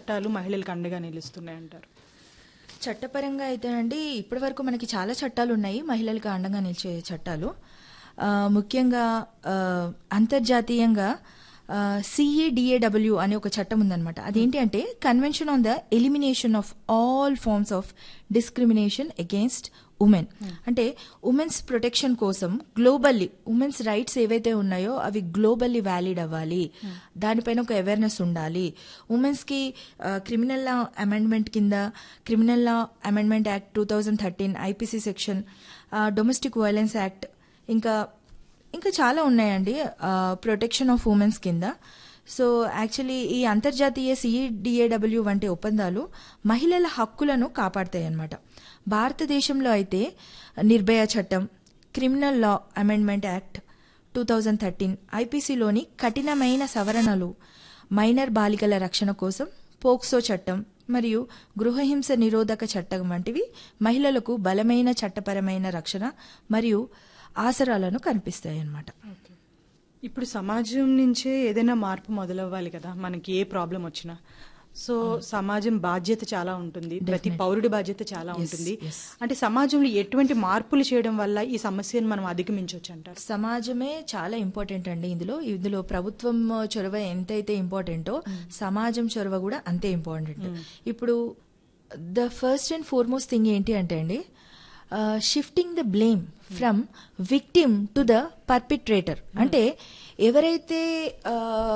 చట్టాలు మహిళలకు అండగా నిలుస్తున్నాయి అంటారు చట్టపరంగా అయితేనండి ఇప్పటి వరకు మనకి చాలా చట్టాలు ఉన్నాయి మహిళలకు అండంగా నిలిచే చట్టాలు ఆ, ముఖ్యంగా ఆ, అంతర్జాతీయంగా సిఏడిఏడబ్ల్యూ అనే ఒక చట్టం ఉందన్నమాట అదేంటి అంటే convention on the elimination of all forms of discrimination against women అంటే ఉమెన్స్ ప్రొటెక్షన్ కోసం గ్లోబల్లీ ఉమెన్స్ రైట్స్ ఏవైతే ఉన్నాయో అవి గ్లోబల్లీ వ్యాలిడ్ అవ్వాలి దానిపైన ఒక అవేర్నెస్ ఉండాలి ఉమెన్స్ కి క్రిమినల్ లా అమెండ్మెంట్ కింద criminal law amendment act two thousand thirteen IPC section domestic violence act ఇంకా ఇంకా చాలా ఉన్నాయండి ప్రొటెక్షన్ ఆఫ్ ఉమెన్స్ కింద సో యాక్చువల్లీ ఈ అంతర్జాతీయ సిఈడిఏడబ్ల్యూ వంటి ఒప్పందాలు మహిళల హక్కులను కాపాడతాయి అన్నమాట భారతదేశంలో అయితే నిర్భయ చట్టం criminal law amendment act two thousand thirteen ఐపీసీలోని కఠినమైన సవరణలు మైనర్ బాలికల రక్షణ కోసం పోక్సో చట్టం మరియు గృహహింస నిరోధక చట్టం వంటివి మహిళలకు బలమైన చట్టపరమైన రక్షణ మరియు ఆసరాలను కనిపిస్తాయి అన్నమాట ఇప్పుడు సమాజం నుంచే ఏదైనా మార్పు మొదలవ్వాలి కదా మనకి ఏ ప్రాబ్లం వచ్చినా సో సమాజం బాధ్యత చాలా ఉంటుంది ప్రతి పౌరుడి బాధ్యత చాలా ఉంటుంది అంటే సమాజంలో ఎటువంటి మార్పులు చేయడం వల్ల ఈ సమస్యను మనం అధిగమించవచ్చు అంటారు సమాజమే చాలా ఇంపార్టెంట్ అండి ఇందులో ఇందులో ప్రభుత్వం చొరవ ఎంతైతే ఇంపార్టెంటో సమాజం చొరవ కూడా అంతే ఇంపార్టెంట్ ఇప్పుడు the first and foremost thing ఏంటి అంటే అండి shifting the blame from victim to the perpetrator అంటే ఎవరైతే ఆ,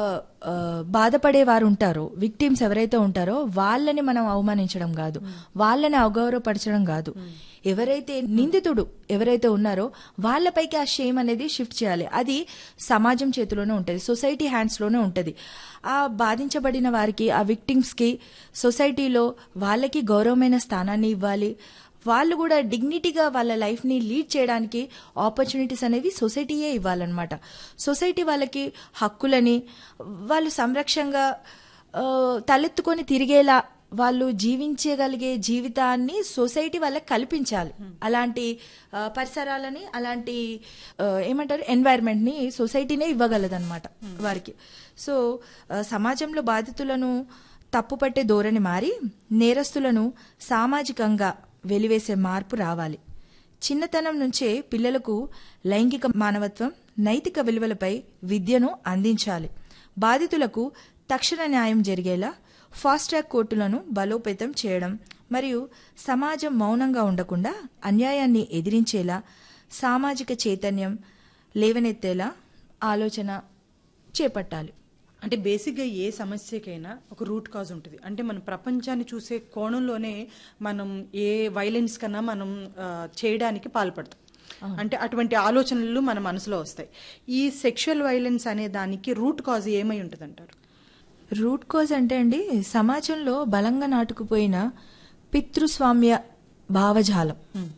ఆ, బాధపడే వారు ఉంటారో విక్టిమ్స్ ఎవరైతే ఉంటారో వాళ్ళని మనం అవమానించడం కాదు వాళ్ళని అగౌరవపరచడం కాదు ఎవరైతే నిందితుడు ఎవరైతే ఉన్నారో వాళ్ళపైకి ఆ షేమ్ అనేది షిఫ్ట్ చేయాలి అది సమాజం చేతిలోనే ఉంటుంది సొసైటీ హ్యాండ్స్లోనే ఉంటుంది ఆ బాధించబడిన వారికి ఆ విక్టిమ్స్కి సొసైటీలో వాళ్ళకి గౌరవమైన స్థానాన్ని ఇవ్వాలి వాళ్ళు కూడా డిగ్నిటీగా వాళ్ళ లైఫ్ని లీడ్ చేయడానికి ఆపర్చునిటీస్ అనేవి సొసైటీయే ఇవ్వాలన్నమాట సొసైటీ వాళ్ళకి హక్కులని వాళ్ళు సంరక్షంగా ఆ, తలెత్తుకొని తిరిగేలా వాళ్ళు జీవించగలిగే జీవితాన్ని సొసైటీ వాళ్ళకి కల్పించాలి అలాంటి ఆ, పరిసరాలని అలాంటి ఆ, ఏమంటారు ఎన్వైరన్మెంట్ ని సొసైటీనే ఇవ్వగలదన్నమాట వారికి సో ఆ, సమాజంలో బాధితులను తప్పుపట్టే ధోరణి మారి నేరస్తులను సామాజికంగా వెలివేసే మార్పు రావాలి చిన్నతనం నుంచే పిల్లలకు లైంగిక మానవత్వం నైతిక విలువలపై విద్యను అందించాలి బాధితులకు తక్షణ న్యాయం జరిగేలా ఫాస్ట్ ట్రాక్ కోర్టులను బలోపేతం చేయడం మరియు సమాజం మౌనంగా ఉండకుండా అన్యాయాన్ని ఎదిరించేలా సామాజిక చైతన్యం లేవనెత్తేలా ఆలోచన చేపట్టాలి అంటే బేసిక్గా ఏ సమస్యకైనా ఒక రూట్ కాజ్ ఉంటుంది అంటే మనం ప్రపంచాన్ని చూసే కోణంలోనే మనం ఏ వైలెన్స్ కన్నా మనం ఆ, చేయడానికి పాల్పడతాం అంటే అటువంటి ఆలోచనలు మన మనసులో వస్తాయి ఈ సెక్షువల్ వైలెన్స్ అనే దానికి రూట్ కాజ్ ఏమై ఉంటుంది అంటారు రూట్ కాజ్ అంటే అండి సమాజంలో బలంగా నాటుకుపోయిన పితృస్వామ్య భావజాలం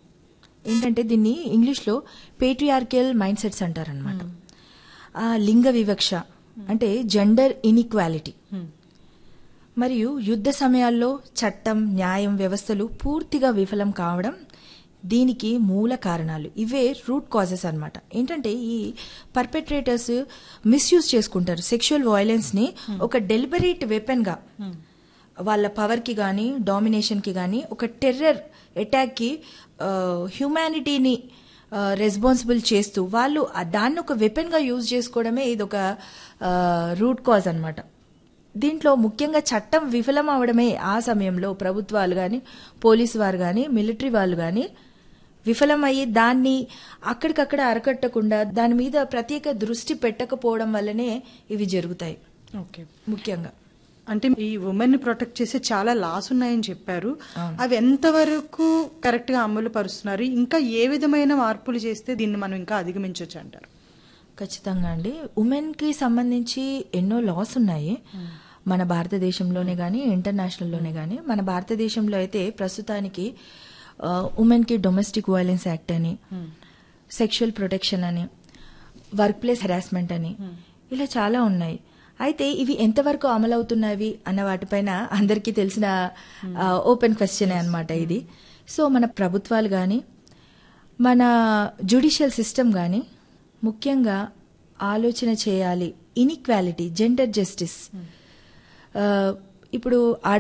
ఏంటంటే దీన్ని ఇంగ్లీష్లో పేట్రియార్కియల్ మైండ్ సెట్స్ అంటారనమాట ఆ లింగ వివక్ష అంటే జెండర్ ఇన్ఈక్వాలిటీ మరియు యుద్ధ సమయాల్లో చట్టం న్యాయం వ్యవస్థలు పూర్తిగా విఫలం కావడం దీనికి మూల కారణాలు ఇవే రూట్ కాజెస్ అన్నమాట ఏంటంటే ఈ పర్పెట్రేటర్స్ మిస్యూజ్ చేసుకుంటారు సెక్షువల్ వైలెన్స్ ని ఒక డెలిబరేట్ వెపన్ గా వాళ్ళ పవర్ కి గానీ డామినేషన్ కి గానీ ఒక టెర్రర్ అటాక్ కి హ్యూమానిటీని రెస్పాన్సిబుల్ చేస్తూ వాళ్ళు ఆ దాన్ని ఒక వెపన్ గా యూజ్ చేసుకోవడమే ఇది ఒక రూట్ కాజ్ అన్నమాట దీంట్లో ముఖ్యంగా చట్టం విఫలం అవడమే ఆ సమయంలో ప్రభుత్వాలు కానీ పోలీసు వారు కానీ మిలిటరీ వాళ్ళు కానీ విఫలమయ్యి దాన్ని అక్కడికక్కడ అరకట్టకుండా దాని మీద ప్రత్యేక దృష్టి పెట్టకపోవడం వల్లనే ఇవి జరుగుతాయి ఓకే ముఖ్యంగా అంటే ఈ ఉమెన్ ని ప్రొటెక్ట్ చేసే చాలా లాస్ ఉన్నాయని చెప్పారు అవి ఎంతవరకు కరెక్ట్ గా అమలు పరుస్తున్నారు ఇంకా ఏ విధమైన మార్పులు చేస్తే దీన్ని మనం ఇంకా అధిగమించవచ్చు అంటారు ఖచ్చితంగా అండి ఉమెన్ కి సంబంధించి ఎన్నో లాస్ ఉన్నాయి మన భారతదేశంలోనే కానీ ఇంటర్నేషనల్లోనే కానీ మన భారతదేశంలో అయితే ప్రస్తుతానికి ఉమెన్ కి డొమెస్టిక్ వైలెన్స్ యాక్ట్ అని సెక్షువల్ ప్రొటెక్షన్ అని వర్క్ ప్లేస్ హెరాస్మెంట్ అని ఇలా చాలా ఉన్నాయి అయితే ఇవి ఎంతవరకు అమలవుతున్నవి అన్న వాటిపైన అందరికీ తెలిసిన ఓపెన్ క్వశ్చనే అన్నమాట ఇది సో మన ప్రభుత్వాలు కానీ మన జ్యుడిషియల్ సిస్టమ్ కానీ ముఖ్యంగా ఆలోచన చేయాలి ఇన్ఈక్వాలిటీ జెండర్ జస్టిస్ ఇప్పుడు ఆడ